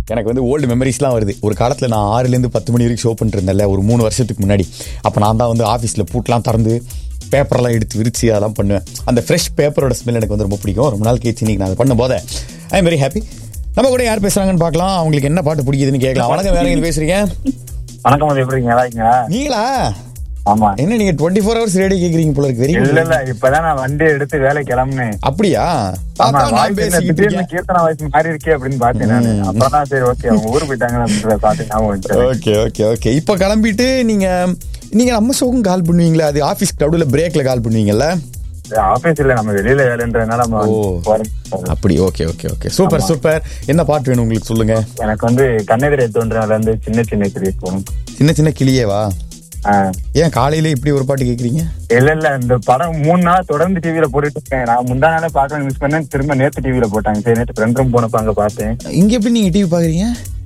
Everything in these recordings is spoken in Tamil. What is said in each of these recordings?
எனக்கு வந்து ஓல்டு மெமரிஸ்லாம் வருது ஒரு காலத்தில் நான் ஆறுலேருந்து பத்து மணி வரைக்கும் ஷோ பண்ணிட்டு இருந்தேன்ல ஒரு மூணு வருஷத்துக்கு முன்னாடி அப்போ நான் தான் வந்து ஆஃபீஸில் பூட்டெலாம் திறந்து பேப்பரெல்லாம் எடுத்து விரிச்சு அதெல்லாம் பண்ணுவேன் அந்த ஃப்ரெஷ் பேப்பரோட ஸ்மெல் எனக்கு வந்து ரொம்ப பிடிக்கும் ரொம்ப நாள் கேச்சு இன்னைக்கு நான் அதை பண்ணும்போது ஐ எம் வெரி ஹாப்பி நம்ம கூட யார் பேசுறாங்கன்னு பார்க்கலாம் அவங்களுக்கு என்ன பாட்டு பிடிக்குதுன்னு கேட்கலாம் வணக்கம் வேற எங்க பேசுறீங்க வணக்கம் அது எப்படி இருக்கீங்க நல்லா இருக்கீங்களா நீங்களா ஆமா என்ன நீங்க டுவெண்ட்டி ஃபோர் ஹவர்ஸ் ரேடியோ கேக்குறீங்க போல இருக்கு வெரி இல்ல இல்ல இப்பதான் நான் வண்டி எடுத்து வேலை கிளம்புனேன் அப்படியா ஆமா அதான் நான் வாய்ஸ் என்ன பேசிக்கிட்டு திடீர்னு இருக்கேன் கீர்த்தனா வாய்ஸ் மாறி இருக்கே அப்படின்னு பார்த்தேன் நானு அப்பதான் சரி ஓகே அவங்க ஊர் போயிட்டாங்கன்னு அப்படின்னு பார்த்து ஞாபகம் வந்துச்சு. ஓகே ஓகே ஓகே இப்போ கிளம்பிட்டு நீங்க நீங்க நம்ம ஷோக்கும் கால் பண்ணுவீங்களா அது ஆஃபீஸ் நடுவுல பிரேக்ல கால் பண்ணுவீங்கல்ல ஆபீஸ் இல்ல நம்ம வெளியில வேலைன்றதுனால நம்ம ஓ. போறோம். அப்படி okay okay okay super super என்ன பாட்டு வேணும் உங்களுக்கு சொல்லுங்க எனக்கு வந்து கண்ணெதிரை தோன்றதுல இருந்து சின்ன சின்ன கிளி போகணும் சின்ன சின்ன கிளியேவா ஆ. ஏன் காலையில இப்படி ஒரு பாட்டு கேக்குறீங்க இல்ல இல்ல இந்த படம் மூணு நாள் தொடர்ந்து டிவில போட்டுட்டு இருக்கேன் நான் முந்தா நாளே பார்க்க மிஸ் பண்ணேன் திரும்ப நேத்து டிவில போட்டாங்க சரி நேத்து ஃப்ரெண்ட் ரூம் போனப்ப அங்க பார்த்தேன் இங்க எப்படி நீங்க டிவி பாக்குறீங்க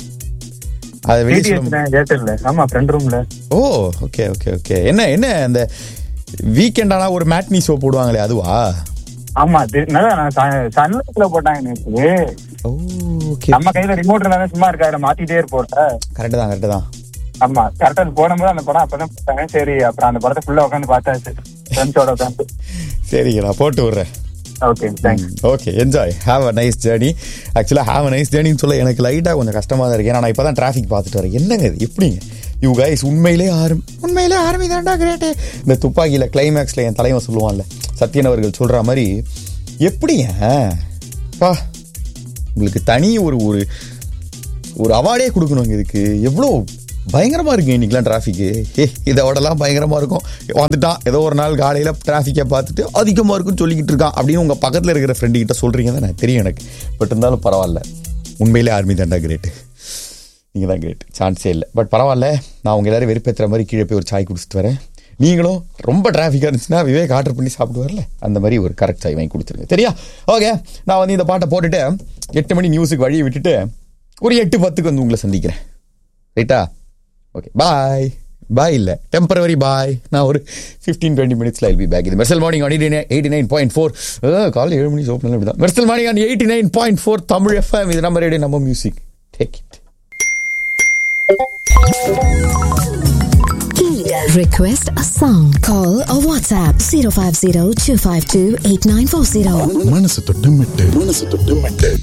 அது வெளியே சொல்ல ஏர்டெல்ல ஆமா ஃப்ரெண்ட் ரூம்ல ஓ ஓகே ஓகே ஓகே என்ன என்ன அந்த வீக்கெண்ட் ஆனா ஒரு மேட்னி ஷோ போடுவாங்களே அதுவா ஆமா தி- நல்லா நான் சன்லைட்ல போட்டாங்க நேத்து ஓ ஓகே நம்ம கையில ரிமோட் இருந்தாலும் சும்மா இருக்காரு மாத்திட்டே இருப்போம்ல கரெக்ட் தான் கரெக்ட் தான் ஆமா கரெக்டா போடும்போது அந்த படம் அப்பதான் போட்டாங்க சரி அப்புறம் அந்த படத்தை ஃபுல்லா உட்காந்து பார்த்தாச்சு ஃப்ரெண்ட்ஸோட உட்காந்து சரிங்க நான் போட்டு விடுறேன் okay thanks okay enjoy have a nice journey ஆக்சுவலாக ஹாவ் அ நைஸ் ஜேர்னின்னு சொல்ல எனக்கு லைட்டாக கொஞ்சம் கஷ்டமாக தான் இருக்கு ஏன்னா நான் இப்போ தான் டிராஃபிக் பார்த்துட்டு வரேன் என்னங்க இது எப்படிங்க யூ கைஸ் உண்மையிலே ஆரம் உண்மையிலே ஆர்மி தான்டா கிரேட்டு இந்த துப்பாக்கியில் கிளைமேக்ஸில் என் தலைவன் சொல்லுவான்ல சத்யன் அவர்கள் சொல்கிற மாதிரி எப்படிங்க பா உங்களுக்கு தனி ஒரு ஒரு ஒரு அவார்டே கொடுக்கணுங்க இதுக்கு எவ்வளோ பயங்கரமாக இருக்குங்க இன்னைக்கெலாம் டிராஃபிக்கு ஏ இதோடலாம் பயங்கரமாக இருக்கும் வந்துட்டான் ஏதோ ஒரு நாள் காலையில் டிராஃபிக்கை பார்த்துட்டு அதிகமாக இருக்குன்னு சொல்லிக்கிட்டு இருக்கான் அப்படின்னு உங்கள் பக்கத்தில் இருக்கிற ஃப்ரெண்டு கிட்ட சொல்கிறீங்க தான் எனக்கு தெரியும் எனக்கு பட் இருந்தாலும் பரவாயில்ல உண்மையிலே ஆர்மி தாண்டா கிரேட்டு நீங்கள் தான் கிரேட் சான்ஸே இல்லை பட் பரவாயில்ல நான் உங்க எல்லாரும் வெறுப்பேற்றுற மாதிரி கீழே போய் ஒரு சாய் குடிச்சிட்டு வரேன் நீங்களும் ரொம்ப டிராஃபிக்காக இருந்துச்சுன்னா விவேக் ஆர்டர் பண்ணி சாப்பிட்டு வரல அந்த மாதிரி ஒரு கரெக்ட் சாய் வாங்கி கொடுத்துருங்க சரியா ஓகே நான் வந்து இந்த பாட்டை போட்டுட்டு எட்டு மணி நியூஸுக்கு வழியை விட்டுட்டு ஒரு எட்டு பத்துக்கு வந்து உங்களை சந்திக்கிறேன் ரைட்டா ஓகே பாய் பாய் இல்லை டெம்பரவரி பாய் நான் ஒரு ஃபிஃப்டீன் டுவெண்ட்டி மினிட்ஸ்ல ஐல் பி பேக் இது Mersal morning on eighty eighty nine point four காலையில் ஏழு மணி ஓப்பன் இப்படி தான் Mersal morning on eighty nine point four Tamil F M இது நம்ம ரேடியோ நம்ம music take it Request a song. Call or WhatsApp 050 252 8940. மனசு தொட்டு மெட்டு மனசு தொட்டு மெட்டு